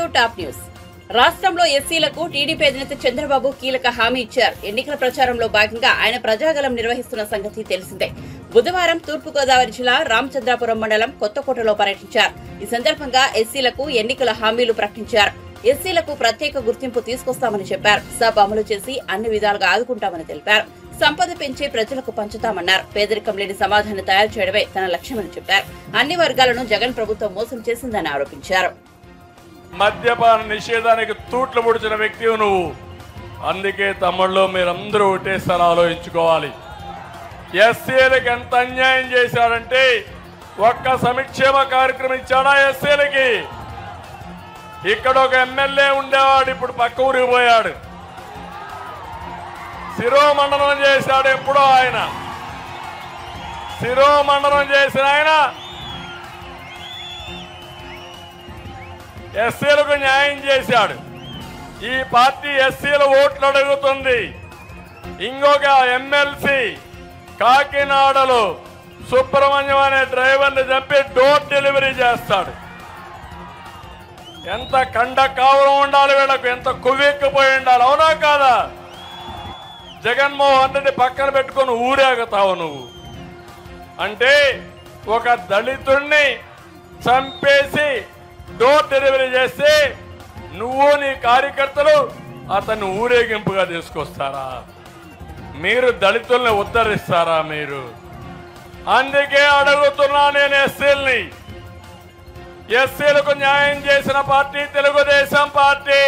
Top news రాష్ట్రంలో ఎస్సీలకు TDP అధినేత చంద్రబాబు కీలక హామీ ఇచ్చారు ఎన్నికల ప్రచారంలో భాగంగా ఆయన ప్రజాగలం నిర్వహిస్తున్న సంగతి తెలిసిందే బుధవారం తూర్పుగోదావరి జిల్లా రామచంద్రాపురం మండలం కొత్తకోటలో పర్యటించారు ఈ సందర్భంగా ఎస్సీలకు ఎన్నికల హామీలు ప్రకటించారు ఎస్సీలకు ప్రత్యేక గుర్తింపు తీసుకొస్తామని చెప్పారు సబ్ అమలు చేసి అన్ని విధాలుగా ఆదుకుంటామని తెలిపారు సంపద పెంచి ప్రజలకు పంచుతామన్నారు పేదరికం లేని సమాధానం తయారు చేయడమే తన లక్ష్యమని చెప్పారు అన్ని వర్గాలను జగన్ ప్రభుత్వం మోసం చేసిందని ఆరోపించారు మద్యపాన నిషేధానికి తూట్లు ముడిచిన వ్యక్తి నువ్వు అందుకే తమ్ముళ్ళు మీరందరూ ఒకటేసారి ఆలోచించుకోవాలి ఎస్సీలకు ఎంత అన్యాయం చేశాడంటే ఒక్క సంక్షేమ కార్యక్రమం ఇచ్చాడా ఎస్సీలకి ఇక్కడ ఒక ఎమ్మెల్యే ఉండేవాడు ఇప్పుడు పక్క ఊరికి పోయాడు శిరోమండనం చేశాడు ఎప్పుడో ఆయన శిరోమండనం చేసిన ఆయన ఎస్సీలకు న్యాయం చేశాడు ఈ పార్టీ ఎస్సీల ఓట్లు అడుగుతుంది ఇంకొక ఎమ్మెల్సీ కాకినాడలో సుబ్రహ్మణ్యం అనే డ్రైవర్ని చంపి డోర్ డెలివరీ చేస్తాడు ఎంత కండ కావరం ఉండాలి వీళ్ళకు ఎంత కొవ్వెక్కిపోయి ఉండాలి అవునా కాదా జగన్మోహన్ రెడ్డి పక్కన పెట్టుకొని ఊరేగుతావు నువ్వు అంటే ఒక దళితుణ్ణి చంపేసి డోర్ డెలివరీ చేస్తే నువ్వు నీ కార్యకర్తలు అతన్ని ఊరేగింపుగా తీసుకొస్తారా మీరు దళితుల్ని ఉద్ధరిస్తారా మీరు అందుకే అడుగుతున్నా నేను ఎస్సీల్ని ఎస్సీలకు న్యాయం చేసిన పార్టీ తెలుగుదేశం పార్టీ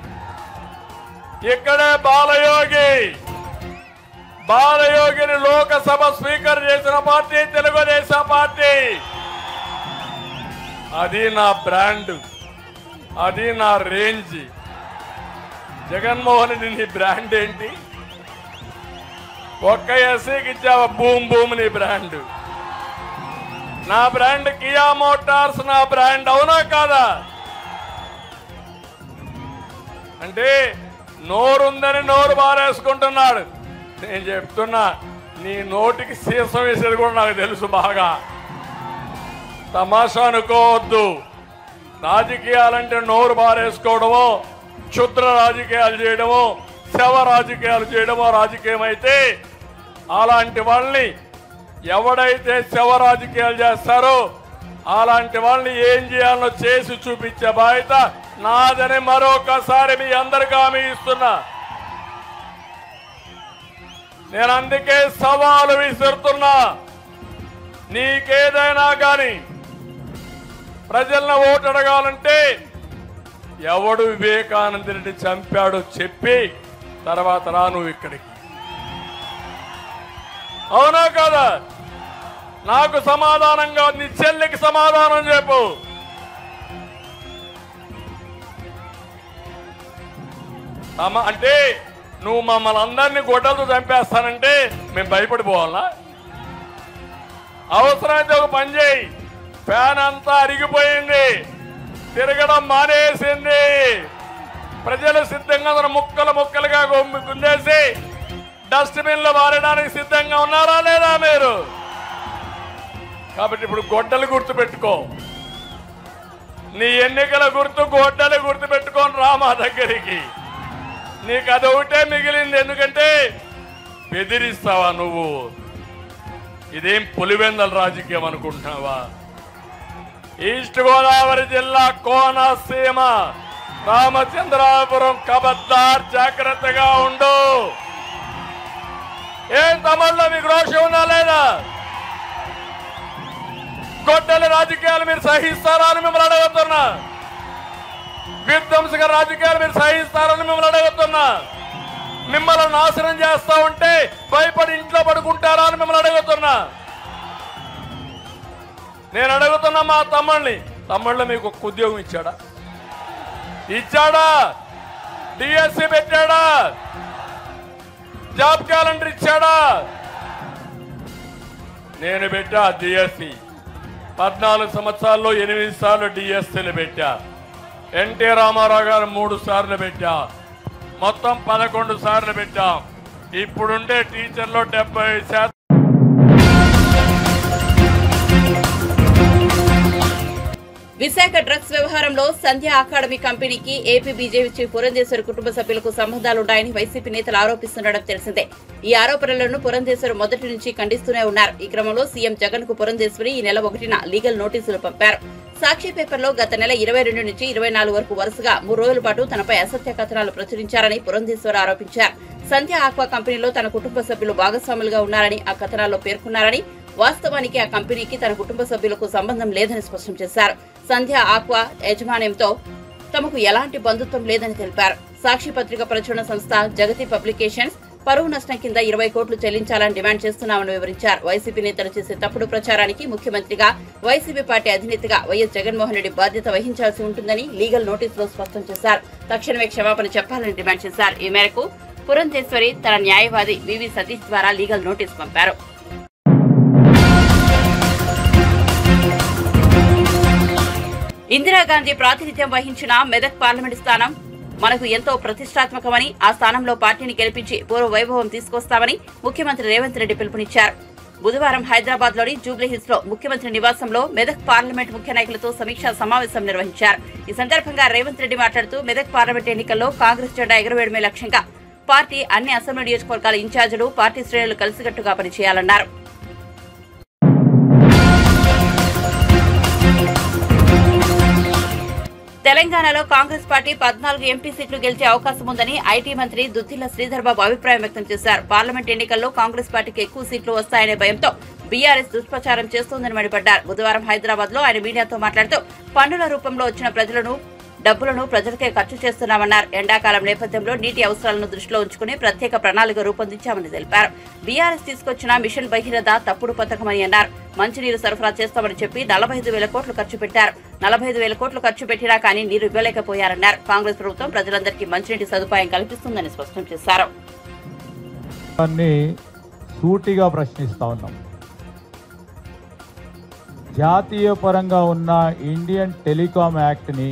ఇక్కడే బాలయోగి బాలయోగిని లోకసభ స్పీకర్ చేసిన పార్టీ తెలుగుదేశం పార్టీ అది నా బ్రాండ్ అది నా రేంజ్ జగన్మోహన్ రెడ్డి నీ బ్రాండ్ ఏంటి ఒక్క ఎస్సీకి ఇచ్చావా భూమ్ భూమ్ నీ బ్రాండ్ నా బ్రాండ్ కియా మోటార్స్ నా బ్రాండ్ అవునా కాదా అంటే నోరుందని నోరు బారేసుకుంటున్నాడు నేను చెప్తున్నా నీ నోటికి సీసం వేసేది కూడా నాకు తెలుసు బాగా తమాషా అనుకోవద్దు రాజకీయాలంటే నోరు బారేసుకోవడమో క్షుద్ర రాజకీయాలు చేయడమో శవ రాజకీయాలు చేయడమో రాజకీయం అయితే అలాంటి వాళ్ళని ఎవడైతే శవ రాజకీయాలు చేస్తారో అలాంటి వాళ్ళని ఏం చేయాలో చేసి చూపించే బాధ్యత నాదని మరొకసారి మీ అందరికీ హామీ ఇస్తున్నా నేను అందుకే సవాలు విసురుతున్నా నీకేదైనా కానీ ప్రజలను ఓటు అడగాలంటే ఎవడు వివేకానంద రెడ్డి చంపాడో చెప్పి తర్వాత రా నువ్వు ఇక్కడికి అవునా కదా నాకు సమాధానంగా నీ చెల్లికి సమాధానం చెప్పు అమ్మ అంటే నువ్వు మమ్మల్ని అందరినీ గొడ్డలతో చంపేస్తానంటే మేము భయపడిపోవాలా అవసరమైతే ఒక పని చేయి ఫ్యాన్ అంతా అరిగిపోయింది తిరగడం మానేసింది ప్రజలు సిద్ధంగా ఉన్నారు. ముక్కలు ముక్కలుగా గుమ్మి- గుండేసి డస్ట్బిన్ లో మారడానికి సిద్ధంగా ఉన్నారా లేదా మీరు కాబట్టి ఇప్పుడు గొడ్డలు గుర్తు పెట్టుకో నీ ఎన్నికల గుర్తు గొడ్డలు గుర్తు పెట్టుకొని రా మా దగ్గరికి నీకు అదొకటే మిగిలింది ఎందుకంటే బెదిరిస్తావా నువ్వు ఇదేం పులివెందల రాజకీయం అనుకుంటున్నావా ఈస్ట్ గోదావరి జిల్లా కోనసీమ రామచంద్రాపురం కబద్దార్ జాగ్రత్తగా ఉండు ఏం తమిళలో మీకు రోషం ఉందా లేదా గొడ్డల రాజకీయాలు మీరు సహిస్తారా అని మిమ్మల్ని అడగతున్నా విధ్వంసక రాజకీయాలు మీరు సహిస్తారని మిమ్మల్ని అడగతున్నా మిమ్మల్ని నాశనం చేస్తా ఉంటే భయపడి ఇంట్లో పడుకుంటారా అని మిమ్మల్ని అడుగుతున్నా నేను అడుగుతున్నా మా తమ్ముళ్ళని తమ్ముళ్ళు మీకు ఒక ఉద్యోగం ఇచ్చాడా ఇచ్చాడా డిఎస్సి పెట్టాడా జాబ్ క్యాలెండర్ ఇచ్చాడా నేను పెట్టా డిఎస్సి పద్నాలుగు సంవత్సరాల్లో ఎనిమిది సార్లు డిఎస్సీలు పెట్టా ఎన్టీ రామారావు గారు మూడు సార్లు పెట్టా మొత్తం పదకొండు సార్లు పెట్టాం ఇప్పుడుండే టీచర్లో డెబ్బై శాతం విశాఖ డ్రగ్స్ వ్యవహారంలో సంధ్య అకాడమీ కంపెనీకి ఏపీ బీజేపీ చీఫ్ పురంధేశ్వర్ కుటుంబ సభ్యులకు సంబంధాలున్నాయని వైసీపీ నేతలు ఆరోపిస్తుండడం తెలిసిందే ఈ ఆరోపణలను పురంధేశ్వర్ మొదటి నుంచి ఖండిస్తూనే ఉన్నారు ఈ క్రమంలో సీఎం జగన్ కు పురంధేశ్వరి ఈ నెల ఒకటిన లీగల్ నోటీసులు పంపారు సాక్షి పేపర్లో గత నెల ఇరవై రెండు నుంచి ఇరవై నాలుగు వరకు వరుసగా మూడు రోజుల పాటు తనపై అసత్య కథనాలు ప్రచురించారని పురంధేశ్వర్ ఆరోపించారు సంధ్య ఆక్వా కంపెనీలో తన కుటుంబ సభ్యులు భాగస్వాములుగా ఉన్నారని ఆ కథనాల్లో పేర్కొన్నారని వాస్తవానికి ఆ కంపెనీకి తన కుటుంబ సభ్యులకు సంబంధం లేదని స్పష్టం చేశారు సంధ్య ఆక్వా యాజమాన్యంతో తమకు ఎలాంటి బంధుత్వం లేదని తెలిపారు సాక్షి పత్రిక ప్రచురణ సంస్థ జగతి పబ్లికేషన్స్ పరువు నష్టం కింద ఇరవై కోట్లు చెల్లించాలని డిమాండ్ చేస్తున్నామని వివరించారు వైసీపీ నేతలు చేసే తప్పుడు ప్రచారానికి ముఖ్యమంత్రిగా వైసీపీ పార్టీ అధినేతగా వైఎస్ జగన్మోహన్ రెడ్డి బాధ్యత వహించాల్సి ఉంటుందని లీగల్ నోటీసులో స్పష్టం చేశారు తక్షణమే క్షమాపణ చెప్పాలని డిమాండ్ చేశారు ఈ మేరకు పురంధేశ్వరి తన న్యాయవాది వివి సతీష్ ద్వారా లీగల్ నోటీసు పంపారు ఇందిరాగాంధీ ప్రాతినిధ్యం వహించిన మెదక్ పార్లమెంటు స్థానం మనకు ఎంతో ప్రతిష్టాత్మకమని ఆ స్థానంలో పార్టీని గెలిపించి పూర్వ వైభవం తీసుకొస్తామని ముఖ్యమంత్రి రేవంత్ రెడ్డి పిలుపునిచ్చారు బుధవారం హైదరాబాద్ లోని జూబ్లీహిల్స్ లో ముఖ్యమంత్రి నివాసంలో మెదక్ పార్లమెంట్ ముఖ్య నాయకులతో సమీక్షా సమావేశం నిర్వహించారు ఈ సందర్భంగా రేవంత్ రెడ్డి మాట్లాడుతూ మెదక్ పార్లమెంట్ ఎన్నికల్లో కాంగ్రెస్ జెండా ఎగురవేయడమే లక్ష్యంగా పార్టీ అన్ని అసెంబ్లీ నియోజకవర్గాల ఇన్ఛార్జీలు పార్టీ శ్రేణులు కలిసికట్టుగా పనిచేయాలన్నారు తెలంగాణలో కాంగ్రెస్ పార్టీ పద్నాలుగు ఎంపీ సీట్లు గెలిచే అవకాశం ఉందని ఐటీ మంత్రి దుద్దిల్ల శ్రీధర్ బాబు అభిప్రాయం వ్యక్తం చేశారు పార్లమెంట్ ఎన్నికల్లో కాంగ్రెస్ పార్టీకి ఎక్కువ సీట్లు వస్తాయనే భయంతో బీఆర్ఎస్ దుష్ప్రచారం చేస్తోందని మండిపడ్డారు బుధవారం హైదరాబాద్ లో ఆయన మీడియాతో మాట్లాడుతూ పన్నుల రూపంలో వచ్చిన ప్రజలను డబ్బులను ప్రజలకే ఖర్చు చేస్తున్నామన్నారు ఎండాకాలం నేపథ్యంలో నీటి అవసరాలను దృష్టిలో ఉంచుకుని ప్రత్యేక ప్రణాళిక రూపొందించామని తెలిపారు బీఆర్ఎస్ తీసుకొచ్చిన మిషన్ భగీరథ తప్పుడు పథకమని అన్నారు మంచినీరు సరఫరా చేస్తామని చెప్పి నలభై ఐదు వేల కోట్లు ఖర్చు పెట్టారు నలభై ఐదు వేల కోట్లు ఖర్చు పెట్టినా కానీ నీరు ఇవ్వలేకపోయారన్నారు కాంగ్రెస్ ప్రభుత్వం ప్రజలందరికీ మంచినీటి సదుపాయం కల్పిస్తుందని స్పష్టం చేశారు దాన్ని సూటిగా ప్రశ్నిస్తా ఉన్నాం జాతీయ పరంగా ఉన్న ఇండియన్ టెలికాం యాక్ట్ని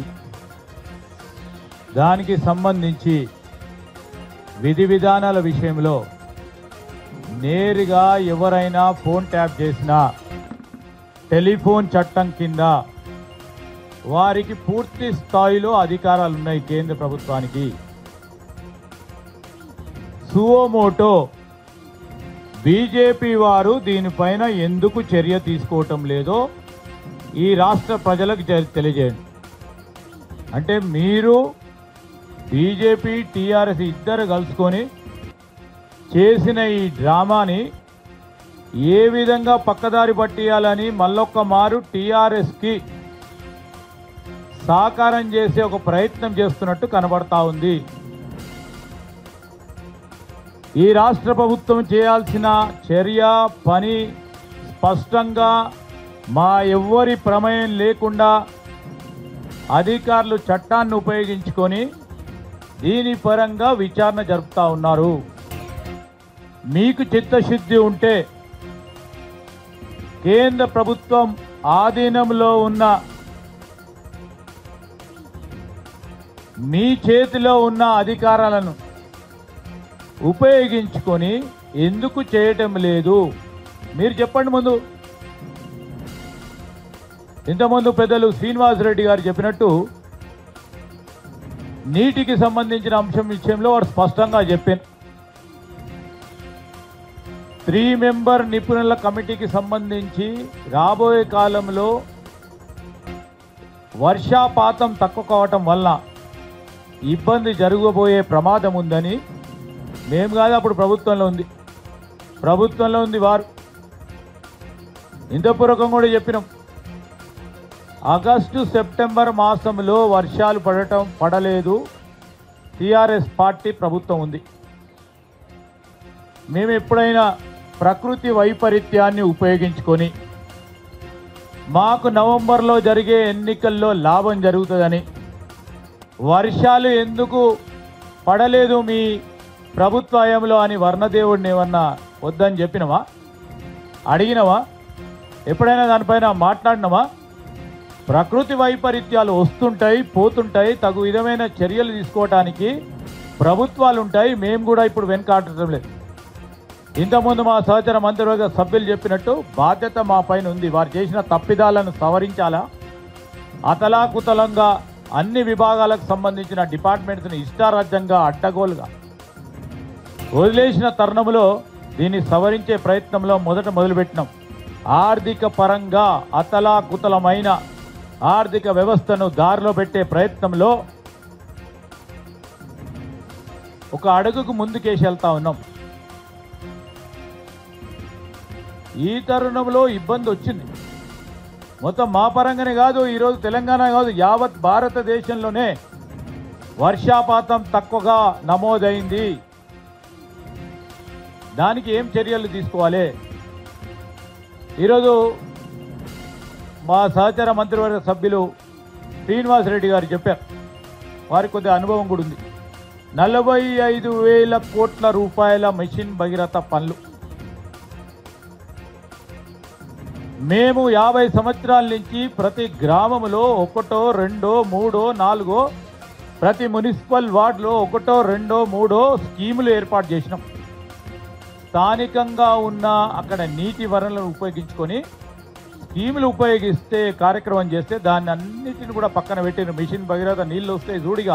దానికి సంబంధించి విధి విధానాల విషయంలో నేరుగా ఎవరైనా ఫోన్ ట్యాప్ చేసినా టెలిఫోన్ చట్టం కింద వారికి పూర్తి స్థాయిలో అధికారాలు ఉన్నాయి కేంద్ర ప్రభుత్వానికి సువోమోటో బీజేపీ వారు దీనిపైన ఎందుకు చర్య తీసుకోవటం లేదో ఈ రాష్ట్ర ప్రజలకు తె- తెలియజేయండి అంటే మీరు బీజేపీ టీఆర్ఎస్ ఇద్దరు కలుసుకొని చేసిన ఈ డ్రామాని ఏ విధంగా పక్కదారి పట్టియాలని మళ్ళొక్క మారు టీఆర్ఎస్కి సాకారం చేసే ఒక ప్రయత్నం చేస్తున్నట్టు కనబడతా ఉంది ఈ రాష్ట్ర ప్రభుత్వం చేయాల్సిన చర్య పని స్పష్టంగా మా ఎవ్వరి ప్రమేయం లేకుండా అధికారులు చట్టాన్ని ఉపయోగించుకొని దీని పరంగా విచారణ జరుపుతా ఉన్నారు మీకు చిత్తశుద్ధి ఉంటే కేంద్ర ప్రభుత్వం ఆధీనంలో ఉన్న మీ చేతిలో ఉన్న అధికారాలను ఉపయోగించుకొని ఎందుకు చేయటం లేదు మీరు చెప్పండి ముందు ఇంతకుముందు పెద్దలు శ్రీనివాసరెడ్డి గారు చెప్పినట్టు నీటికి సంబంధించిన అంశం విషయంలో వారు స్పష్టంగా చెప్పారు త్రీ మెంబర్ నిపుణుల కమిటీకి సంబంధించి రాబోయే కాలంలో వర్షాపాతం తక్కువ కావటం వల్ల ఇబ్బంది జరగబోయే ప్రమాదం ఉందని మేము కాదు అప్పుడు ప్రభుత్వంలో ఉంది ప్రభుత్వంలో ఉంది వారు ఇంతపూర్వకం కూడా చెప్పినాం ఆగస్టు సెప్టెంబర్ మాసంలో వర్షాలు పడటం పడలేదు టిఆర్ఎస్ పార్టీ ప్రభుత్వం ఉంది మేము ఎప్పుడైనా ప్రకృతి వైపరీత్యాన్ని ఉపయోగించుకొని మాకు నవంబర్లో జరిగే ఎన్నికల్లో లాభం జరుగుతుందని వర్షాలు ఎందుకు పడలేదు మీ ప్రభుత్వ హయాంలో అని వర్ణదేవుడిని ఏమన్నా వద్దని చెప్పినవా అడిగినవా ఎప్పుడైనా దానిపైన మాట్లాడినవా ప్రకృతి వైపరీత్యాలు వస్తుంటాయి పోతుంటాయి తగు విధమైన చర్యలు తీసుకోవడానికి ప్రభుత్వాలు ఉంటాయి మేము కూడా ఇప్పుడు వెనకాడటం లేదు ఇంతకుముందు మా సహచర మంత్రివర్గ సభ్యులు చెప్పినట్టు బాధ్యత మా పైన ఉంది వారు చేసిన తప్పిదాలను సవరించాలా అతలాకుతలంగా అన్ని విభాగాలకు సంబంధించిన డిపార్ట్మెంట్స్ని ఇష్టారాజ్యంగా అడ్డగోలుగా వదిలేసిన తరుణంలో దీన్ని సవరించే ప్రయత్నంలో మొదట మొదలుపెట్టినాం ఆర్థిక పరంగా అతలాకుతలమైన ఆర్థిక వ్యవస్థను దారిలో పెట్టే ప్రయత్నంలో ఒక అడుగుకు ముందుకేసి వెళ్తా ఉన్నాం ఈ తరుణంలో ఇబ్బంది వచ్చింది మొత్తం మా పరంగానే కాదు ఈరోజు తెలంగాణ కాదు యావత్ భారతదేశంలోనే వర్షాపాతం తక్కువగా నమోదైంది దానికి ఏం చర్యలు తీసుకోవాలి ఈరోజు మా సహచర మంత్రివర్గ సభ్యులు శ్రీనివాస్ రెడ్డి గారు చెప్పారు వారికి కొద్దిగా అనుభవం కూడా ఉంది నలభై ఐదు వేల కోట్ల రూపాయల మెషిన్ భగీరథ పనులు మేము యాభై సంవత్సరాల నుంచి ప్రతి గ్రామంలో ఒకటో రెండో మూడో నాలుగో ప్రతి మున్సిపల్ వార్డులో ఒకటో రెండో మూడో స్కీములు ఏర్పాటు చేసినాం స్థానికంగా ఉన్న అక్కడ నీటి వనరులను ఉపయోగించుకొని స్కీములు ఉపయోగిస్తే కార్యక్రమం చేస్తే దాన్ని అన్నిటిని కూడా పక్కన పెట్టిన మిషన్ భగీరథ నీళ్ళు వస్తాయి జూడిగా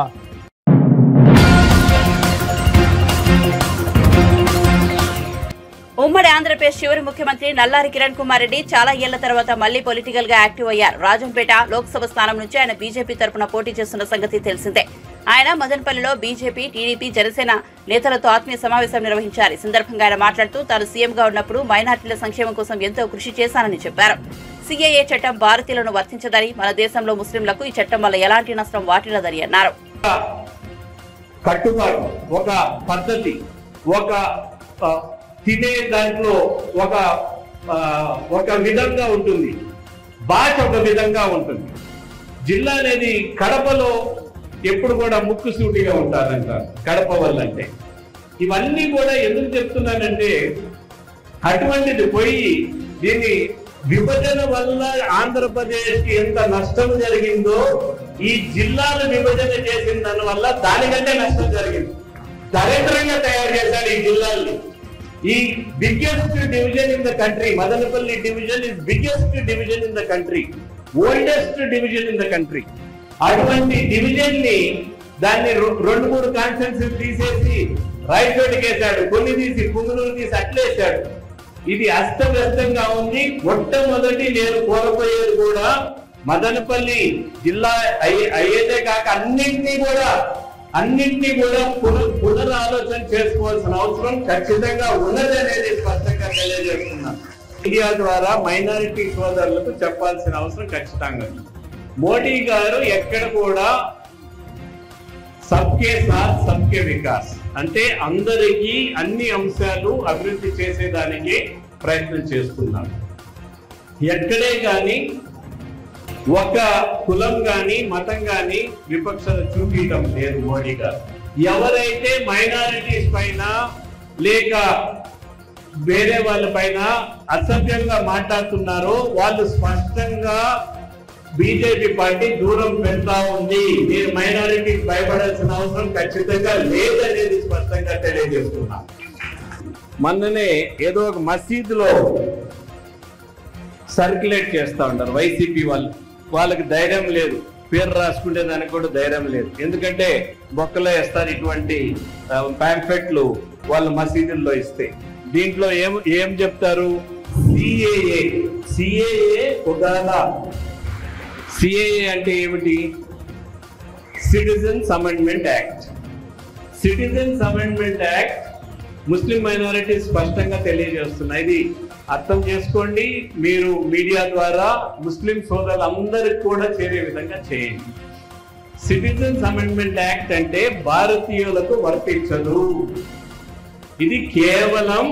ఉమ్మడి ఆంధ్రప్రదేశ్ చివరి ముఖ్యమంత్రి నల్లారి కిరణ్ కుమార్ రెడ్డి చాలా ఏళ్ల తర్వాత మళ్లీ పొలిటికల్ గా యాక్టివ్ అయ్యారు రాజంపేట లోక్సభ స్థానం నుంచి ఆయన బీజేపీ తరపున పోటీ చేస్తున్న సంగతి తెలిసిందే ఆయన మదనపల్లిలో బీజేపీ టీడీపీ జనసేన నేతలతో ఆత్మీయ సమావేశం నిర్వహించారు ఈ సందర్భంగా ఆయన మాట్లాడుతూ తాను సీఎంగా ఉన్నప్పుడు మైనార్టీల సంక్షేమం కోసం ఎంతో కృషి చేశానని చెప్పారు సీఏఏ చట్టం భారతీయులను వర్తించదని మన దేశంలో ముస్లింలకు ఈ చట్టం వల్ల ఎలాంటి నష్టం వాటిల్లదని అన్నారు కట్టుబాటు ఒక పద్ధతి ఒక ఆ, తినే దాంట్లో ఒక ఆ, ఒక విధంగా ఉంటుంది భాష ఒక విధంగా ఉంటుంది జిల్లా అనేది కడపలో ఎప్పుడు కూడా ముక్కు సూటిగా ఉంటారంటారు కడప వల్ల అంటే ఇవన్నీ కూడా ఎందుకు చెప్తున్నానంటే అటువంటిది పోయి దీని విభజన వల్ల ఆంధ్రప్రదేశ్ కి ఎంత నష్టం జరిగిందో ఈ జిల్లాలు విభజన చేసిన దాని వల్ల దానికంటే నష్టం జరిగింది దరిద్రంగా తయారు చేశారు ఈ జిల్లాల్ని ఈ biggest division in the country Madanapalli division is biggest division in the country oldest division in the country అటువంటి డివిజన్ ని దాన్ని రె- రెండు మూడు కాన్స్టెన్సీ తీసేసి రాయచోటికి వేశాడు కొన్ని తీసి పుంగునూరు తీసి అట్లేసాడు ఇది అస్తవ్యస్తంగా ఉంది మొట్టమొదటి నేను కోల్పోయేది కూడా మదనపల్లి జిల్లా అయ్యే- అయ్యేదే కాక అన్నింటినీ కూడా అన్నింటినీ కూడా పునః పునరాలోచన చేసుకోవాల్సిన అవసరం ఖచ్చితంగా ఉన్నది అనేది స్పష్టంగా తెలియజేస్తున్నాను మీడియా ద్వారా మైనారిటీ సోదరులకు చెప్పాల్సిన అవసరం ఖచ్చితంగా ఉంది. మోడీ గారు ఎక్కడ కూడా సబ్కే సాత్ సబ్కే వికాస్ అంటే అందరికీ అన్ని అంశాలు అభివృద్ధి చేసేదానికి ప్రయత్నం చేస్తున్నారు ఎక్కడే కానీ ఒక కులం గాని మతం గాని విపక్షత చూపించడం లేదు మోడీ గారు ఎవరైతే మైనారిటీస్ పైన లేక వేరే వాళ్ళ పైన అసభ్యంగా మాట్లాడుతున్నారో వాళ్ళు స్పష్టంగా బీజేపీ పార్టీ దూరం పెడతా ఉంది మీరు మైనారిటీకి భయపడాల్సిన అవసరం ఖచ్చితంగా లేదనేది స్పష్టంగా తెలియజేస్తున్నా మొన్ననే ఏదో ఒక మసీదులో సర్క్యులేట్ చేస్తా ఉంటారు వైసీపీ వాళ్ళు వాళ్ళకి ధైర్యం లేదు పేరు రాసుకునే దానికి కూడా ధైర్యం లేదు ఎందుకంటే బొక్కలో వేస్తారు ఇటువంటి ప్యాంఫెట్లు వాళ్ళ మసీదుల్లో ఇస్తే దీంట్లో ఏం ఏం చెప్తారు సిఏఏ సిఏఏ ఒకవేళ సిఏఏ అంటే ఏమిటి citizens amendment act citizens amendment act ముస్లిం మైనారిటీ స్పష్టంగా తెలియజేస్తున్నాయి ఇది అర్థం చేసుకోండి మీరు మీడియా ద్వారా ముస్లిం సోదరులందరికీ కూడా చేరే విధంగా చేయండి సిటిజన్స్ అమెండ్మెంట్ యాక్ట్ అంటే భారతీయులకు వర్తించదు ఇది కేవలం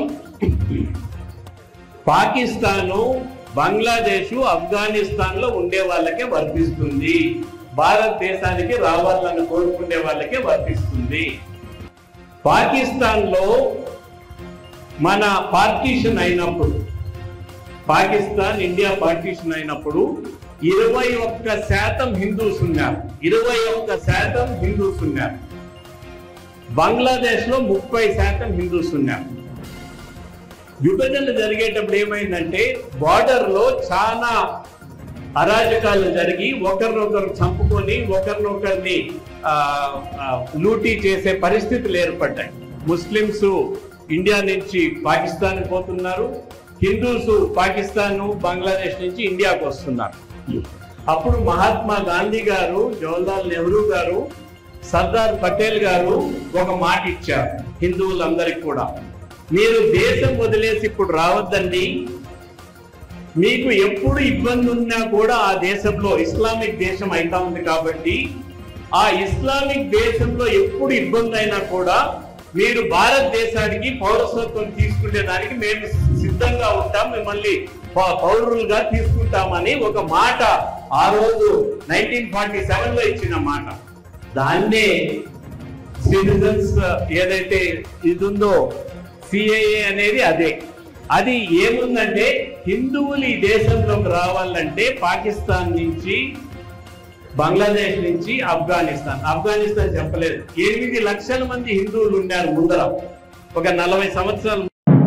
పాకిస్తాను బంగ్లాదేశ్ ఆఫ్ఘనిస్తాన్ లో ఉండే వాళ్ళకే వర్తిస్తుంది భారతదేశానికి రావాలని కోరుకునే వాళ్ళకే వర్తిస్తుంది పాకిస్తాన్ లో మన పార్టీషన్ అయినప్పుడు పాకిస్తాన్ ఇండియా పార్టీషన్ అయినప్పుడు ఇరవై ఒక్క శాతం హిందూస్ ఉన్నారు ఇరవై ఒక్క శాతం హిందూస్ ఉన్నారు బంగ్లాదేశ్ లో ముప్పై శాతం హిందూస్ ఉన్నారు విభజన జరిగేటప్పుడు ఏమైందంటే బార్డర్ లో చాలా అరాజకాలు జరిగి ఒకరినొకరు చంపుకొని ఒకరినొకరిని ఆ, ఆ, లూటీ చేసే పరిస్థితులు ఏర్పడ్డాయి ముస్లిమ్స్ ఇండియా నుంచి పాకిస్తాన్ పోతున్నారు హిందూస్ పాకిస్తాన్ బంగ్లాదేశ్ నుంచి ఇండియాకు వస్తున్నారు అప్పుడు మహాత్మా గాంధీ గారు జవహర్లాల్ నెహ్రూ గారు సర్దార్ పటేల్ గారు ఒక మాట ఇచ్చారు హిందువులందరికీ కూడా మీరు దేశం వదిలేసి ఇప్పుడు రావద్దండి మీకు ఎప్పుడు ఇబ్బంది ఉన్నా కూడా ఆ దేశంలో ఇస్లామిక్ దేశం అయితా ఉంది కాబట్టి ఆ ఇస్లామిక్ దేశంలో ఎప్పుడు ఇబ్బంది అయినా కూడా మీరు భారతదేశానికి పౌరసత్వం తీసుకునే దానికి మేము సిద్ధంగా ఉంటాం మిమ్మల్ని పౌ- పౌరులుగా తీసుకుంటామని ఒక మాట ఆ రోజు నైన్టీన్ ఫార్టీ సెవెన్ లో ఇచ్చిన మాట దాన్నే సిటిజన్స్ ఏదైతే ఇది ఉందో సిఏఏ అనేది అదే అది ఏముందంటే హిందువులు ఈ దేశంలోకి రావాలంటే పాకిస్తాన్ నుంచి బంగ్లాదేశ్ నుంచి ఆఫ్ఘనిస్తాన్ ఆఫ్ఘనిస్తాన్ చెప్పలేదు ఎనిమిది లక్షల మంది హిందువులు ఉన్నారు ముందర ఒక నలభై సంవత్సరాలు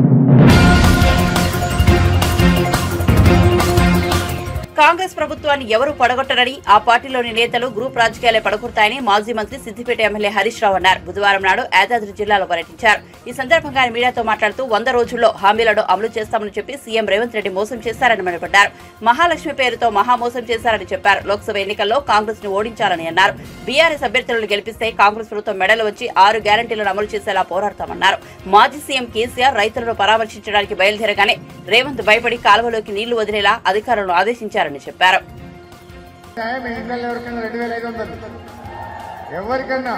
కాంగ్రెస్ ప్రభుత్వాన్ని ఎవరూ పడగొట్టరని ఆ పార్టీలోని నేతలు గ్రూప్ రాజకీయాలే పడగొడతాయని మాజీ మంత్రి సిద్దిపేట ఎమ్మెల్యే హరీష్ రావు అన్నారు బుధవారం నాడు యాదాద్రి జిల్లాలో పర్యటించారు ఈ సందర్భంగా ఆయన మీడియాతో మాట్లాడుతూ వంద రోజుల్లో హామీలను అమలు చేస్తామని చెప్పి సీఎం రేవంత్ రెడ్డి మోసం చేశారని మండిపడ్డారు మహాలక్ష్మి పేరుతో మహామోసం చేశారని చెప్పారు లోక్సభ ఎన్నికల్లో కాంగ్రెస్ ను ఓడించాలని అన్నారు బీఆర్ఎస్ అభ్యర్థులను గెలిపిస్తే కాంగ్రెస్ ప్రభుత్వం మెడలు వచ్చి ఆరు గ్యారంటీలను అమలు చేసేలా పోరాడతామన్నారు మాజీ సీఎం కేసీఆర్ రైతులను పరామర్శించడానికి బయలుదేరగానే రేవంత్ భయపడి కాలువలోకి నీళ్లు వదిలేలా అధికారులను ఆదేశించారని చెప్పారు న్యాయం ఎన్నికల్లో ఎవరికైనా రెండు వేల ఐదు వందలు ఎవరికన్నా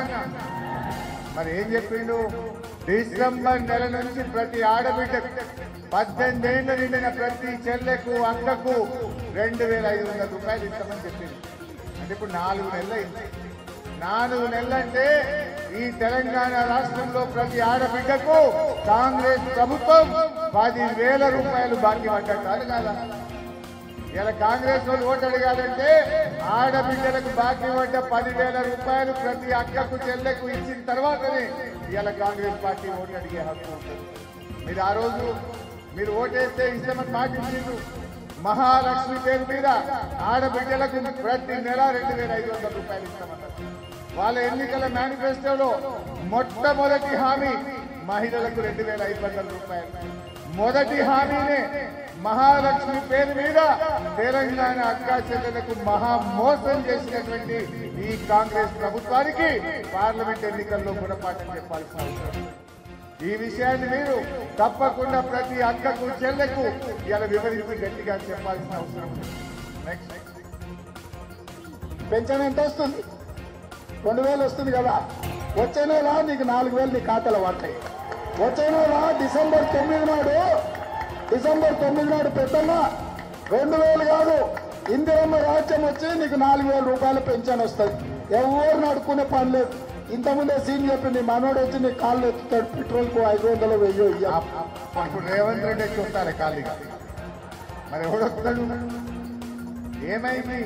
మరి ఏం చెప్పిండు డిసెంబర్ నెల నుంచి ప్రతి ఆడబిడ్డకు పద్దెనిమిది ఏళ్ళు నిండిన ప్రతి చెల్లెకు అక్కకు రెండు వేల ఐదు వందల రూపాయలు ఇస్తామని చెప్పింది అంటే ఇప్పుడు నాలుగు నెలలు అయింది నాలుగు నెలలంటే ఈ తెలంగాణ రాష్ట్రంలో ప్రతి ఆడబిడ్డకు కాంగ్రెస్ ప్రభుత్వం పది వేల రూపాయలు బాకీ పడ్డట్టు కాదా ఇలా కాంగ్రెస్ వాళ్ళు ఓటు అడగాలంటే ఆడబిడ్డలకు బాకీ పడ్డ పదివేల రూపాయలు ప్రతి అక్కకు చెల్లెకు ఇచ్చిన తర్వాతనే ఇలా కాంగ్రెస్ పార్టీ ఓటు అడిగే హక్కు ఉంటుంది మీరు ఆ రోజు మీరు ఓటేస్తే ఇస్తామని మాట ఇచ్చిండ్రు మహాలక్ష్మి పేరు మీద ఆడబిడ్డలకు ప్రతి నెల రెండు వేల ఐదు వందల రూపాయలు ఇస్తామన్నారు వాళ్ళ ఎన్నికల మేనిఫెస్టోలో మొట్టమొదటి హామీ మహిళలకు రెండు వేల ఐదు వందల రూపాయలు మొదటి హామీనే మహాలక్ష్మి పేరు మీద తెలంగాణ అక్కా చెల్లెలకు మహా మోసం చేసినటువంటి ఈ కాంగ్రెస్ ప్రభుత్వానికి పార్లమెంట్ ఎన్నికల్లో గుణపాఠం చెప్పాల్సిన అవసరం ఉంది. ఈ విషయాన్ని మీరు తప్పకుండా ప్రతి అక్కకు చెల్లెకు ఇలా వివరించి గట్టిగా చెప్పాల్సిన అవసరం ఉంది నెక్స్ట్ పెన్షన్ ఎంత వస్తుంది రెండు వేలు వస్తుంది కదా వచ్చే నెల నీకు నాలుగు వేలు నీ ఖాతాలో పడతాయి వచ్చే నెల డిసెంబర్ తొమ్మిది నాడు డిసెంబర్ తొమ్మిది నాడు పెద్దన్న రెండు వేలు కాదు ఇందిరమ్మ రాజ్యం వచ్చి నీకు నాలుగు వేల రూపాయల పెన్షన్ వస్తుంది ఎవరు నడుకునే పని లేదు ఇంతకుముందే సీన్ చెప్పి నీ మనోడు వచ్చి నీ కాళ్ళు ఎత్తుతాడు పెట్రోల్కు ఐదు వందలు వెయ్యి ఇయ్య ఇప్పుడు రేవంత్ రెడ్డి ఎక్కువ ఉంటారు ఖాళీగా మరి ఎవడొస్తాడు ఏమైంది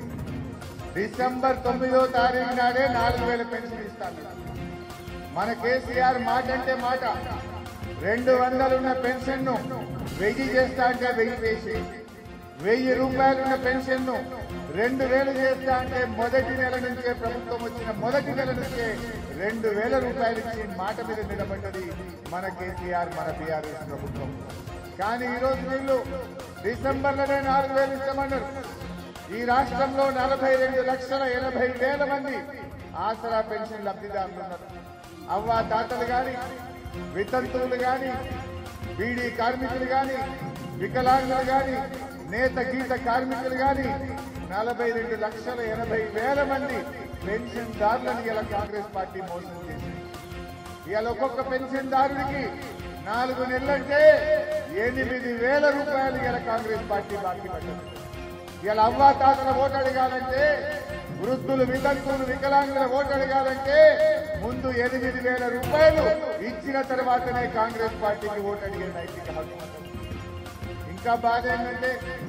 డిసెంబర్ తొమ్మిదో తారీఖు నాడే నాలుగు వేల పెన్షన్ ఇస్తాను మన కేసీఆర్ మాట అంటే మాట రెండు వందలున్న పెన్షన్ ను వెయ్యి చేస్తా అంటే వెయ్యి వేసి వెయ్యి రూపాయలున్న పెన్షన్ ను రెండు వేలు చేస్తా అంటే మొదటి నెల నుంచే ప్రభుత్వం వచ్చిన మొదటి నెల నుంచే రెండు వేల రూపాయలు ఇచ్చి మాట మీద నిలబడ్డది మన కేసీఆర్ మన బీఆర్ఎస్ ప్రభుత్వం కానీ ఈ రోజు వీళ్ళు డిసెంబర్లోనే నాలుగు వేలు ఇస్తామన్నారు ఈ రాష్ట్రంలో నలభై రెండు లక్షల ఎనభై వేల మంది ఆసరా పెన్షన్ లబ్ధిదారులు ఉన్నారు అవ్వ తాతలు గాని వితంతువులు గాని బీడీ కార్మికులు గాని వికలాంగులు గాని నేత గీత కార్మికులు గాని నలభై రెండు లక్షల ఎనభై వేల మంది పెన్షన్ దారులను ఇలా కాంగ్రెస్ పార్టీ మోసం చేసింది ఇవాళ ఒక్కొక్క పెన్షన్దారుడికి నాలుగు నెలలంటే ఎనిమిది వేల రూపాయలు ఇలా కాంగ్రెస్ పార్టీ బాకీ పడ్డది ఇలా అవ్వా తాతల ఓటు అడగాలంటే వృద్ధులు వితంతువులు వికలాంగుల ఓటు అడగాలంటే ముందు ఎనిమిది వేల రూపాయలు ఇచ్చిన తర్వాతనే కాంగ్రెస్ పార్టీకి ఓటు అడిగే నైతిక హక్కు ఉంటుంది. ఇంకా బాధ ఏంటంటే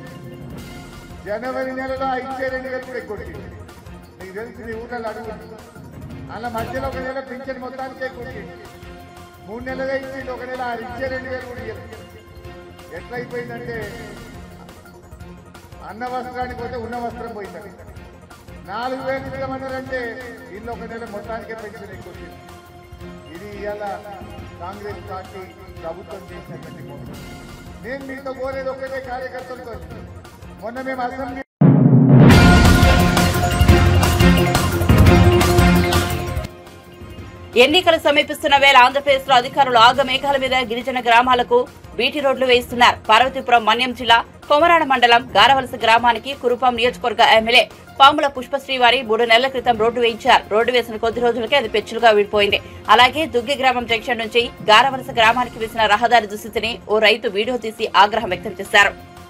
జనవరి నెలలో ఆ ఇచ్చే రెండు వేలు కూడా ఎక్కువ కొట్టింది. నీకు తెలిసి నీ ఊళ్ళో అడుగు అలా మధ్యలో ఒక నెల పింఛన్ మొత్తానికే కొట్టింది మూడు నెలలే ఇచ్చింది ఒక నెల ఆ ఇచ్చే రెండు వేలు కూడా ఇవ్వలేదు. ఎట్లయిపోయిందంటే అన్న వస్త్రానికి పోతే ఉన్న వస్త్రం పోయిందని నాలుగు వేలు ఇవ్వమన్నారంటే ఇల్లు ఒక నెల మొత్తానికే పెన్షన్ ఎక్కువ వచ్చింది. ఇది ఇవాళ కాంగ్రెస్ పార్టీ ప్రభుత్వం చేసినటువంటి మోసం నేను మీతో కోరేది ఒక్కటే కార్యకర్తలతో మొన్న మేము అసెంబ్లీ ఎన్నికలు సమీపిస్తున్న వేళ ఆంధ్రప్రదేశ్ లో అధికారులు ఆగమేఘాల మీద గిరిజన గ్రామాలకు బీటీ రోడ్లు వేయిస్తున్నారు పార్వతీపురం మన్యం జిల్లా కొమరాడ మండలం గారవలస గ్రామానికి కురుపాం నియోజకవర్గ ఎమ్మెల్యే పాముల పుష్పశ్రీవారి మూడు నెలల క్రితం రోడ్డు వేయించారు రోడ్డు వేసిన కొద్ది రోజులకే అది పెచ్చులుగా విడిపోయింది అలాగే దుగ్గి గ్రామం జంక్షన్ నుంచి గారవలస గ్రామానికి వేసిన రహదారి దుస్థితిని ఓ రైతు వీడియో తీసి ఆగ్రహం వ్యక్తం చేశారు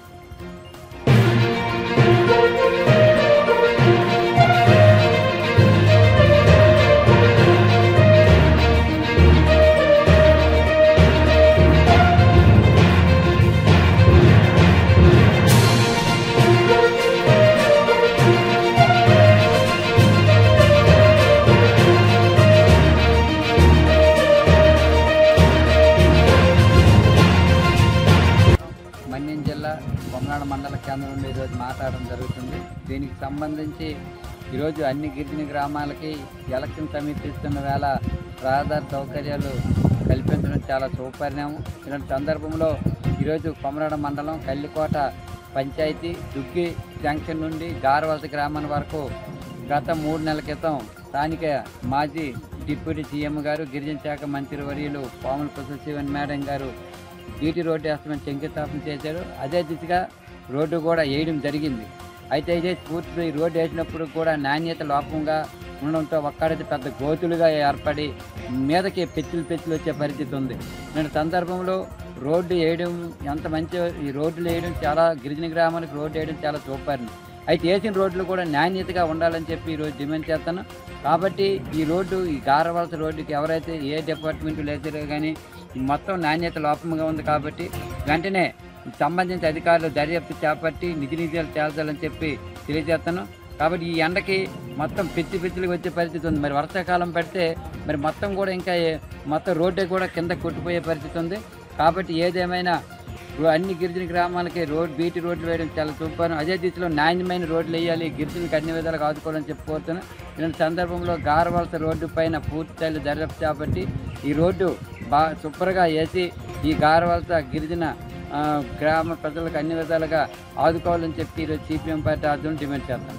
మన్యం జిల్లా కొమనాడ మండల కేంద్రం నుండి ఈరోజు మాట్లాడడం జరుగుతుంది దీనికి సంబంధించి ఈరోజు అన్ని గిరిజన గ్రామాలకి ఎలక్షన్ సమీపిస్తున్న వేళ రహదారి సౌకర్యాలు కల్పించడం చాలా శుభపరిణామం ఇలాంటి సందర్భంలో ఈరోజు కొమరాడ మండలం కల్లికోట పంచాయతీ దుగ్గి జంక్షన్ నుండి గారవలస గ్రామం వరకు గత మూడు నెలల క్రితం స్థానిక మాజీ డిప్యూటీ సీఎం గారు గిరిజన శాఖ మంత్రి వర్యులు పాముల పుష్పశివన్ మేడం గారు బీటీ రోడ్డు వేస్తామని శంకుస్థాపన చేశారు అదే దిశగా రోడ్డు కూడా వేయడం జరిగింది అయితే ఇదే పూర్తి ఈ రోడ్డు వేసినప్పుడు కూడా నాణ్యత లోపంగా ఉండడంతో ఒక్కడిది పెద్ద గోతులుగా ఏర్పడి మీదకి పెచ్చులు పెచ్చులు వచ్చే పరిస్థితి ఉంది నేను సందర్భంలో రోడ్డు వేయడం ఎంత మంచి ఈ రోడ్లు వేయడం చాలా గిరిజన గ్రామాలకు రోడ్డు వేయడం చాలా సూపర్ అయితే వేసిన రోడ్లు కూడా నాణ్యతగా ఉండాలని చెప్పి ఈరోజు డిమాండ్ చేస్తాను కాబట్టి ఈ రోడ్డు ఈ గారవలస రోడ్డుకి ఎవరైతే ఏ డిపార్ట్మెంట్ లేచారో కానీ ఈ మొత్తం నాణ్యత లోపంగా ఉంది కాబట్టి వెంటనే సంబంధించిన అధికారులు దర్యాప్తు చేపట్టి నిధి నిధులు తేల్చాలని చెప్పి తెలియజేస్తాను కాబట్టి ఈ ఎండకి మొత్తం పిచ్చి పిచ్చిలు వచ్చే పరిస్థితి ఉంది మరి వర్షాకాలం పడితే మరి మొత్తం కూడా ఇంకా ఏ- మొత్తం రోడ్డే కూడా కింద కొట్టిపోయే పరిస్థితి ఉంది కాబట్టి ఏదేమైనా రో- అన్ని గిరిజన గ్రామాలకి రోడ్ బీటీ రోడ్లు వేయడం చాలా సూపర్ అదే దిశలో నాణ్యమైన రోడ్లు వేయాలి గిరిజనలకు అన్ని విధాలుగా ఆదుకోవాలని చెప్పుకోవచ్చును ఇలాంటి సందర్భంలో గారవలస రోడ్డు పైన పూర్తి స్థాయిలో దర్యాప్తు చేపట్టి ఈ రోడ్డు బాగా సూపర్గా వేసి ఈ గారవలస గిరిజన ఆ, గ్రామ ప్రజలకు అన్ని విధాలుగా ఆదుకోవాలని చెప్పి ఈరోజు సిపిఎం పార్టీ ఆధ్వర్యంలో డిమాండ్ చేస్తాం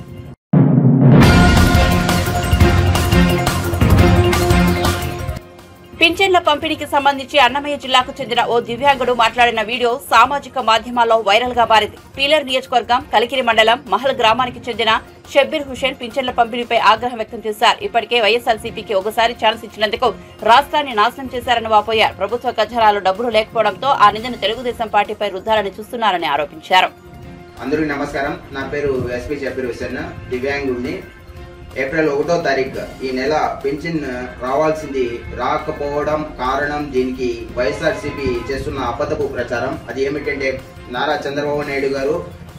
పింఛన్ల పంపిణీకి సంబంధించి అన్నమయ్య జిల్లాకు చెందిన ఓ దివ్యాంగుడు మాట్లాడిన వీడియో సామాజిక మాధ్యమాల్లో వైరల్ గా మారింది పీలర్ నియోజకవర్గం కలికిరి మండలం మహల్ గ్రామానికి చెందిన షబ్బీర్ హుషేన్ పింఛన్ల పంపిణీపై ఆగ్రహం వ్యక్తం చేశారు ఇప్పటికే వైఎస్ఆర్సీపీకి ఒకసారి ఛాన్స్ ఇచ్చినందుకు రాష్ట్రాన్ని నాశనం చేశారని వాపోయారు ప్రభుత్వ ఖజానాలో డబ్బులు లేకపోవడంతో ఆ నిందను తెలుగుదేశం పార్టీపై రుద్దాలని చూస్తున్నారని ఆరోపించారు అందరికీ నమస్కారం నా పేరు ఎస్పి షబీర్ హుసేన్ దివ్యాంగుడిని ఏప్రిల్ ఒకటో తారీఖు ఈ నెల పెన్షన్ రావాల్సింది రాకపోవడం కారణం దీనికి వైఎస్ఆర్సీపీ చేస్తున్న అబద్ధపు ప్రచారం అది ఏమిటంటే నారా చంద్రబాబు నాయుడు గారు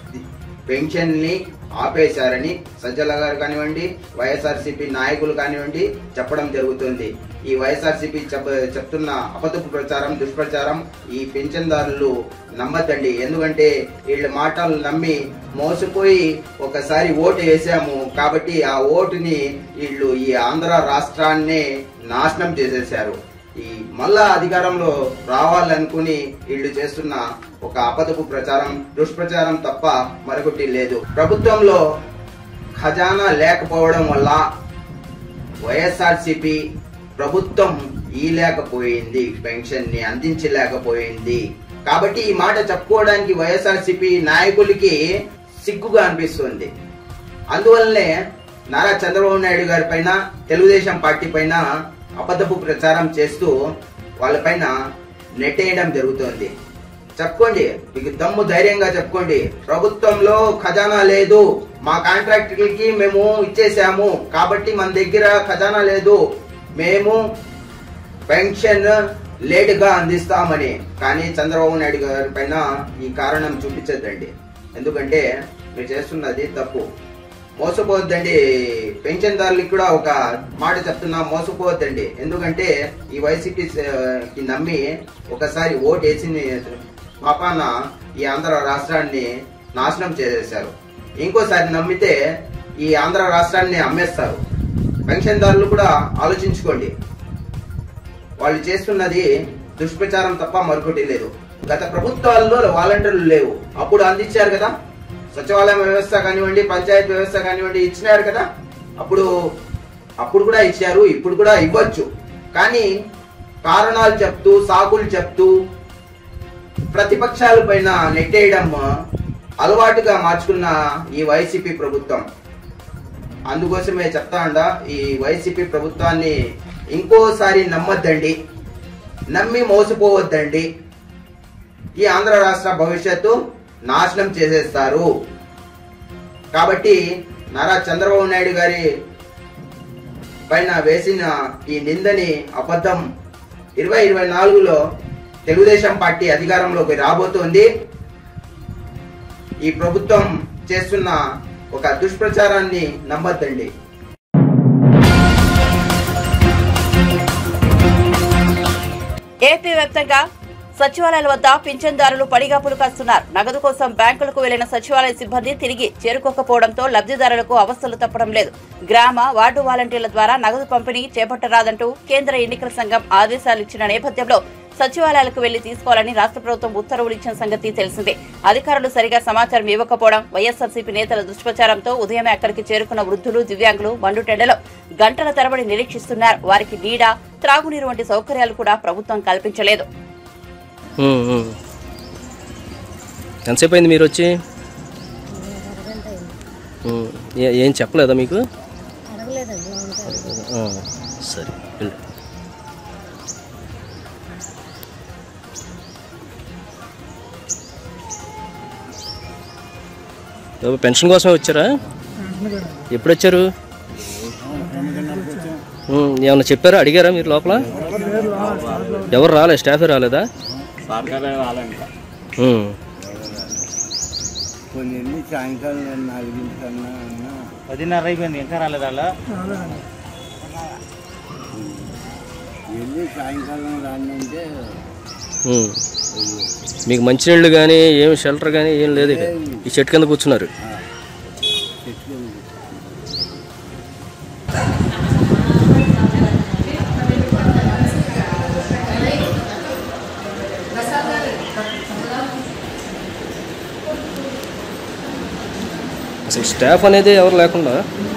పెన్షన్ ని ఆపేశారని సజ్జల గారు కానివ్వండి వైఎస్ఆర్సీపీ నాయకులు కానివ్వండి చెప్పడం జరుగుతుంది ఈ వైఎస్ఆర్సీపీ చెప్ చెప్తున్న అబద్ధపు ప్రచారం దుష్ప్రచారం ఈ పెన్షన్దారులు నమ్మద్దండి ఎందుకంటే వీళ్ళ మాటలు నమ్మి మోసపోయి ఒకసారి ఓటు వేసాము కాబట్టి ఆ ఓటుని వీళ్ళు ఈ ఆంధ్ర రాష్ట్రాన్నే నాశనం చేసేశారు ఈ మళ్ళా అధికారంలో రావాలనుకుని వీళ్ళు చేస్తున్న ఒక అబద్ధపు ప్రచారం దుష్ప్రచారం తప్ప మరొకటి లేదు ప్రభుత్వంలో ఖజానా లేకపోవడం వల్ల వైఎస్ఆర్సిపి ప్రభుత్వం ఈలేకపోయింది పెన్షన్ ని అందించలేకపోయింది కాబట్టి ఈ మాట చెప్పుకోవడానికి వైఎస్ఆర్సిపి నాయకులకి సిగ్గుగా అనిపిస్తుంది అందువల్లనే నారా చంద్రబాబు నాయుడు గారి పైన తెలుగుదేశం పార్టీ పైన అబద్ధపు ప్రచారం చేస్తూ వాళ్ళపైన నెట్టేయడం జరుగుతోంది చెప్పుకోండి మీకు దమ్ము ధైర్యంగా చెప్పుకోండి ప్రభుత్వంలో ఖజానా లేదు మా కాంట్రాక్టర్లకి మేము ఇచ్చేసాము కాబట్టి మన దగ్గర ఖజానా లేదు మేము పెన్షన్ లేటుగా అందిస్తామని కానీ చంద్రబాబు నాయుడు గారి పైన ఈ కారణం చూపించద్దండి ఎందుకంటే మీరు చేస్తున్నది తప్పు మోసపోవద్దండి పెన్షన్దారులకు కూడా ఒక మాట చెప్తున్నా మోసపోవద్దండి ఎందుకంటే ఈ వైసీపీ కి నమ్మి ఒకసారి ఓటు వేసి పాపాన ఈ ఆంధ్ర రాష్ట్రాన్ని నాశనం చేసేశారు ఇంకోసారి నమ్మితే ఈ ఆంధ్ర రాష్ట్రాన్ని అమ్మేస్తారు పెన్షన్దారులు కూడా ఆలోచించుకోండి వాళ్ళు చేస్తున్నది దుష్ప్రచారం తప్ప మరొకటి లేదు గత ప్రభుత్వాల్లో వాలంటీర్లు లేవు అప్పుడు అందించారు కదా సచివాలయం వ్యవస్థ కానివ్వండి పంచాయతీ వ్యవస్థ కానివ్వండి ఇచ్చినారు కదా అప్పుడు అప్పుడు కూడా ఇచ్చారు ఇప్పుడు కూడా ఇవ్వచ్చు కానీ కారణాలు చెప్తూ సాకులు చెప్తూ ప్రతిపక్షాల పైన నెట్టేయడం అలవాటుగా మార్చుకున్న ఈ వైసీపీ ప్రభుత్వం అందుకోసమే చెప్తా ఉండా ఈ వైసీపీ ప్రభుత్వాన్ని ఇంకోసారి నమ్మొద్దండి నమ్మి మోసపోవద్దండి ఈ ఆంధ్ర రాష్ట్ర భవిష్యత్తు నాశనం చేసేస్తారు కాబట్టి నారా చంద్రబాబు నాయుడు గారి పైన వేసిన ఈ నిందని అబద్ధం ఇరవై ఇరవై నాలుగులో తెలుగుదేశం పార్టీ అధికారంలోకి రాబోతోంది ఈ ప్రభుత్వం చేస్తున్న ఒక దుష్ప్రచారాన్ని నమ్మద్దండి ఏపీ వ్యాప్తంగా సచివాలయాల వద్ద పింఛన్దారులు పడిగాపులు కాస్తున్నారు నగదు కోసం బ్యాంకులకు వెళ్లిన సచివాలయ సిబ్బంది తిరిగి చేరుకోకపోవడంతో లబ్ధిదారులకు అవస్థలు తప్పడం లేదు గ్రామ వార్డు వాలంటీర్ల ద్వారా నగదు పంపిణీ చేపట్టరాదంటూ కేంద్ర ఎన్నికల సంఘం ఆదేశాలు ఇచ్చిన నేపథ్యంలో సచివాలయాలకు వెళ్లి తీసుకోవాలని రాష్ట్ర ప్రభుత్వం ఉత్తర్వులు ఇచ్చిన సంగతి తెలిసిందే అధికారులు సరిగా సమాచారం ఇవ్వకపోవడం వైఎస్ఆర్సీపీ నేతల దుష్ప్రచారంతో ఉదయమే అక్కడికి చేరుకున్న వృద్ధులు దివ్యాంగులు మండుటెండలో గంటల తరబడి నిరీక్షిస్తున్నారు వారికి నీడ త్రాగునీరు వంటి సౌకర్యాలు కూడా ప్రభుత్వం కల్పించలేదు ఉమ్, ఉమ్. ఎంతసేపు అయింది మీరు వచ్చి ఉమ్, ఏ- ఏం చెప్పలేదా మీకు ఆ, సరే వెళ్ళు. ఎవరు పెన్షన్ కోసమే వచ్చారా ఎప్పుడు వచ్చారు ఉమ్, ఏమన్నా చెప్పారా అడిగారా మీరు లోపల ఎవరు రాలే స్టాఫే రాలేదా ఉమ్. కొన్ని సాయంకాలం నాలుగింటికన్నా అన్నా పదిన్నర అయిపోయింది ఇంకా రాలేదు వాళ్ళ వెళ్ళి సాయంకాలం రానంటే ఉమ్. మీకు మంచినీళ్ళు కానీ ఏం షెల్టర్ కానీ ఏం లేదు ఇక్కడ ఈ చెట్టు కింద కూర్చున్నారు అసలు స్టాఫ్ అనేది ఎవరు లేకుండా